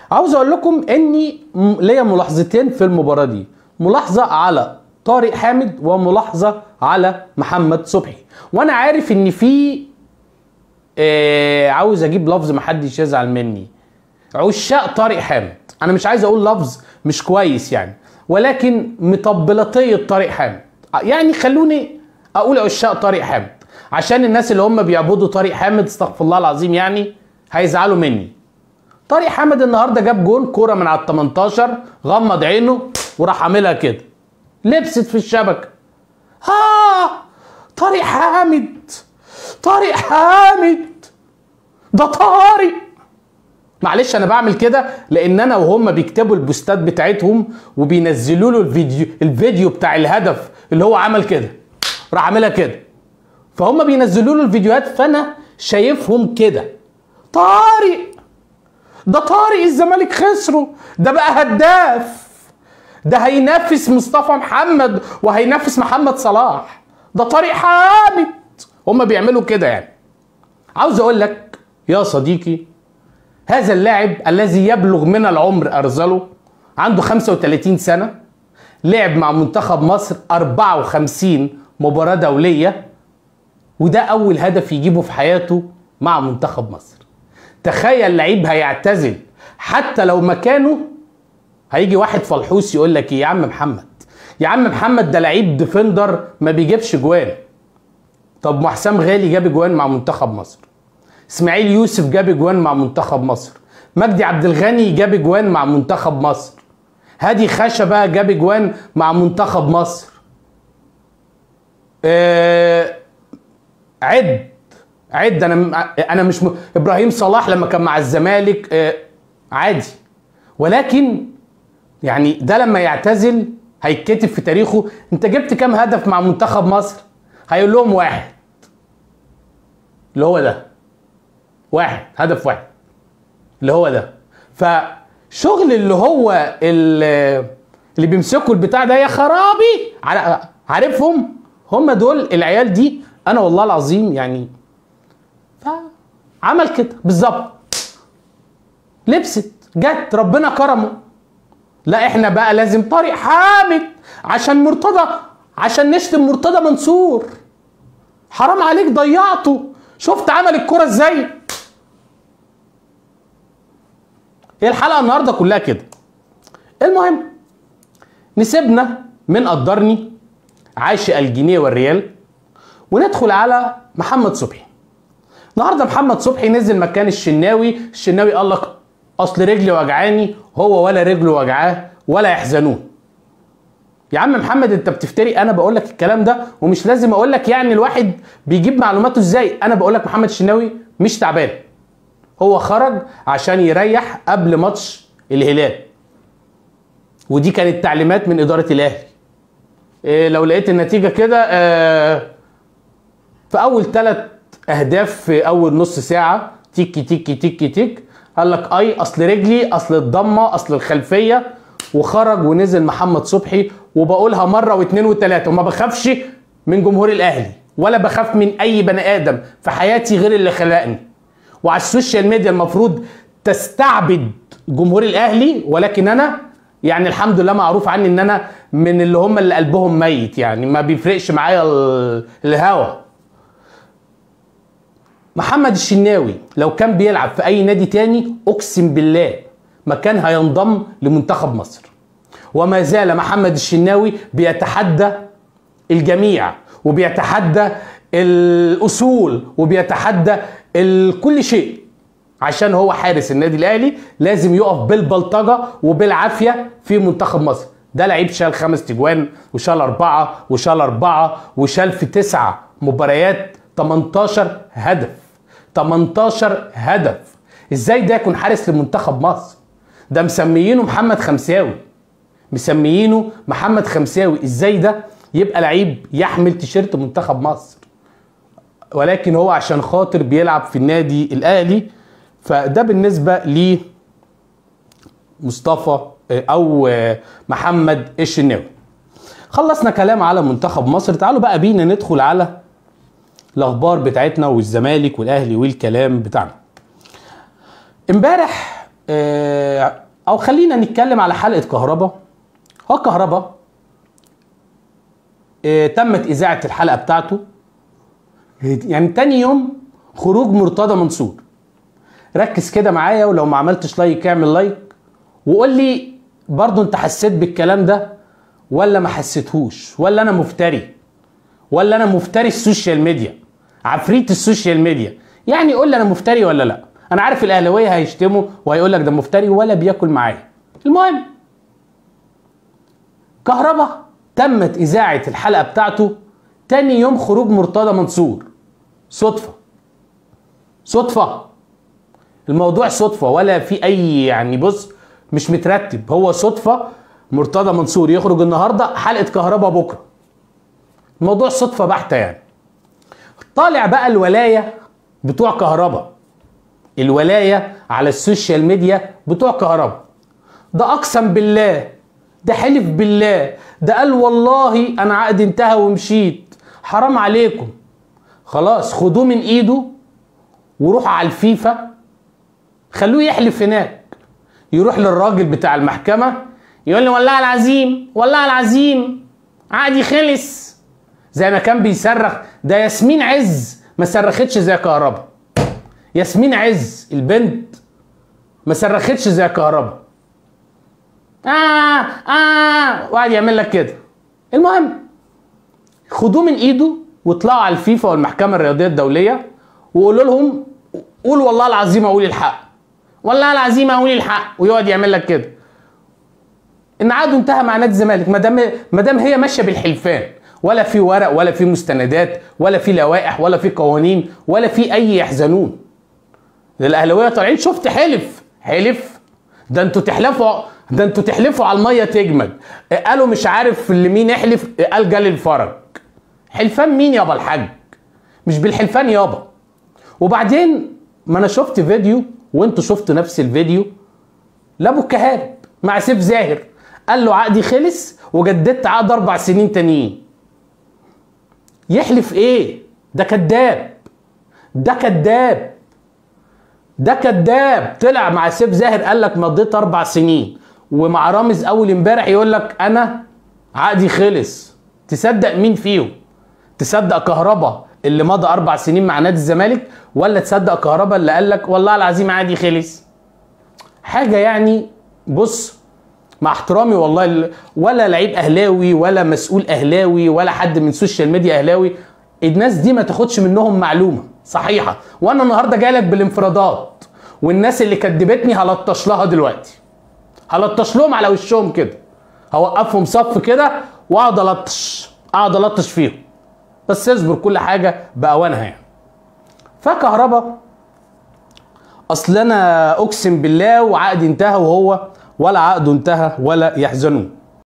عاوز اقول لكم اني م- ليا ملاحظتين في المباراه دي ملاحظه على طارق حامد وملاحظه على محمد صبحي وانا عارف ان في آه عاوز اجيب لفظ محدش يزعل مني عشاق طارق حامد انا مش عايز اقول لفظ مش كويس يعني ولكن مطبلطية طارق حامد يعني خلوني اقول عشاق طارق حامد عشان الناس اللي هم بيعبدوا طارق حامد استغفر الله العظيم يعني هيزعلوا مني طارق حامد النهارده جاب جون كوره من على ال 18 غمض عينه وراح عاملها كده لبست في الشبكه ها طارق حامد طارق حامد ده طارق معلش انا بعمل كده لان انا وهم بيكتبوا البوستات بتاعتهم وبينزلوا له الفيديو الفيديو بتاع الهدف اللي هو عمل كده راح عاملها كده فهم بينزلوا له الفيديوهات فانا شايفهم كده طارق ده طارق الزمالك خسره ده بقى هداف ده هينافس مصطفى محمد وهينافس محمد صلاح ده طارق حامد هم بيعملوا كده يعني عاوز اقول لك يا صديقي هذا اللاعب الذي يبلغ من العمر ارزله عنده 35 سنه لعب مع منتخب مصر 54 مباراه دوليه وده اول هدف يجيبه في حياته مع منتخب مصر تخيل لعيب هيعتزل حتى لو مكانه هيجي واحد فلحوس يقول لك ايه يا عم محمد يا عم محمد ده لعيب ديفندر ما بيجيبش جوان طب ما حسام غالي جاب جوان مع منتخب مصر اسماعيل يوسف جاب جوان مع منتخب مصر مجدي عبد الغني جاب جوان مع منتخب مصر هادي خشبة جاب جوان مع منتخب مصر آه عد عد انا انا مش م... ابراهيم صلاح لما كان مع الزمالك آه عادي ولكن يعني ده لما يعتزل هيتكتب في تاريخه انت جبت كام هدف مع منتخب مصر هيقول لهم واحد اللي هو ده واحد هدف واحد اللي هو ده فشغل اللي هو اللي, اللي بيمسكوا البتاع ده يا خرابي عار- عارفهم هم دول العيال دي انا والله العظيم يعني عمل كده بالظبط لبست جت ربنا كرمه لا احنا بقى لازم طارق حامد عشان مرتضى عشان نشتم مرتضى منصور حرام عليك ضيعته شفت عمل الكرة ازاي هي الحلقة النهاردة كلها كده المهم نسيبنا من قدرني عاشق الجنيه والريال وندخل على محمد صبحي النهارده محمد صبحي نزل مكان الشناوي الشناوي قال لك اصل رجلي وجعاني هو ولا رجله وجعاه ولا يحزنون يا عم محمد انت بتفتري انا بقول لك الكلام ده ومش لازم اقول لك يعني الواحد بيجيب معلوماته ازاي انا بقول لك محمد الشناوي مش تعبان هو خرج عشان يريح قبل ماتش الهلال ودي كانت تعليمات من اداره الاهلي إيه لو لقيت النتيجه كده آه في اول ثلاث اهداف في اول نص ساعه تيكي تيكي تيكي تيك قال لك اي اصل رجلي اصل الضمه اصل الخلفيه وخرج ونزل محمد صبحي وبقولها مره واثنين وثلاثه وما بخافش من جمهور الاهلي ولا بخاف من اي بني ادم في حياتي غير اللي خلقني وعلى السوشيال ميديا المفروض تستعبد جمهور الاهلي ولكن انا يعني الحمد لله معروف عني ان انا من اللي هم اللي قلبهم ميت يعني ما بيفرقش معايا ال- الهوا محمد الشناوي لو كان بيلعب في اي نادي تاني اقسم بالله ما كان هينضم لمنتخب مصر وما زال محمد الشناوي بيتحدى الجميع وبيتحدى الاصول وبيتحدى ال- كل شيء عشان هو حارس النادي الاهلي لازم يقف بالبلطجه وبالعافيه في منتخب مصر ده لعيب شال خمس تجوان وشال اربعه وشال اربعه وشال في تسعه مباريات 18 هدف 18 هدف ازاي ده يكون حارس لمنتخب مصر ده مسميينه محمد خمساوي مسميينه محمد خمساوي ازاي ده يبقى لعيب يحمل تيشيرت منتخب مصر ولكن هو عشان خاطر بيلعب في النادي الاهلي فده بالنسبه ل مصطفى او محمد الشناوي خلصنا كلام على منتخب مصر تعالوا بقى بينا ندخل على الاخبار بتاعتنا والزمالك والاهلي والكلام بتاعنا امبارح آه، او خلينا نتكلم على حلقه كهربا هو كهربا اه تمت اذاعه الحلقه بتاعته يعني تاني يوم خروج مرتضى منصور ركز كده معايا ولو ما عملتش لايك اعمل لايك وقول لي برضو انت حسيت بالكلام ده ولا ما حسيتهوش ولا انا مفتري ولا انا مفتري السوشيال ميديا عفريت السوشيال ميديا يعني قول لي انا مفتري ولا لا انا عارف الاهلاويه هيشتموا وهيقول لك ده مفتري ولا بياكل معايا المهم كهربا تمت اذاعه الحلقه بتاعته تاني يوم خروج مرتضى منصور صدفه صدفه الموضوع صدفه ولا في اي يعني بص مش مترتب هو صدفه مرتضى منصور يخرج النهارده حلقه كهربا بكره الموضوع صدفه بحته يعني طالع بقى الولايه بتوع كهربا الولايه على السوشيال ميديا بتوع كهربا ده اقسم بالله ده حلف بالله ده قال والله انا عقدي انتهى ومشيت حرام عليكم خلاص خدوه من ايده وروحوا على الفيفا خلوه يحلف هناك يروح للراجل بتاع المحكمه يقول لي والله العظيم والله العظيم عقدي خلص زي ما كان بيصرخ ده ياسمين عز ما صرختش زي كهربا ياسمين عز البنت ما صرختش زي كهربا اه اه وقعد يعمل لك كده المهم خدوه من ايده واطلعوا على الفيفا والمحكمه الرياضيه الدوليه وقولوا لهم قول والله العظيم اقول الحق والله العظيم اقول الحق ويقعد يعمل لك كده ان عقده انتهى مع نادي الزمالك ما دام ما دام هي ماشيه بالحلفان ولا في ورق ولا في مستندات ولا في لوائح ولا في قوانين ولا في اي يحزنون الاهلاويه طالعين شفت حلف حلف ده انتوا تحلفوا ده انتوا تحلفوا على الميه تجمد قالوا مش عارف لمين يحلف قال جال الفرج حلفان مين يابا الحاج مش بالحلفان يابا وبعدين ما انا شفت فيديو وانتوا شفتوا نفس الفيديو لابو الكهارب مع سيف زاهر قال له عقدي خلص وجددت عقد اربع سنين تانيين يحلف ايه ده كذاب ده كذاب ده كذاب طلع مع سيف زاهر قال لك مضيت اربع سنين ومع رامز اول امبارح يقول لك انا عقدي خلص تصدق مين فيهم تصدق كهربا اللي مضى اربع سنين مع نادي الزمالك ولا تصدق كهربا اللي قال لك والله العظيم عادي خلص حاجه يعني بص مع احترامي والله ولا لعيب اهلاوي ولا مسؤول اهلاوي ولا حد من السوشيال ميديا اهلاوي الناس دي ما تاخدش منهم معلومه صحيحه وانا النهارده جاي لك بالانفرادات والناس اللي كدبتني هلطش لها دلوقتي هلطش لهم على وشهم كده هوقفهم صف كده واقعد الطش اقعد الطش فيهم بس اصبر كل حاجه باوانها يعني فكهربا اصل انا اقسم بالله وعقدي انتهى وهو ولا عقده انتهى ولا يحزنون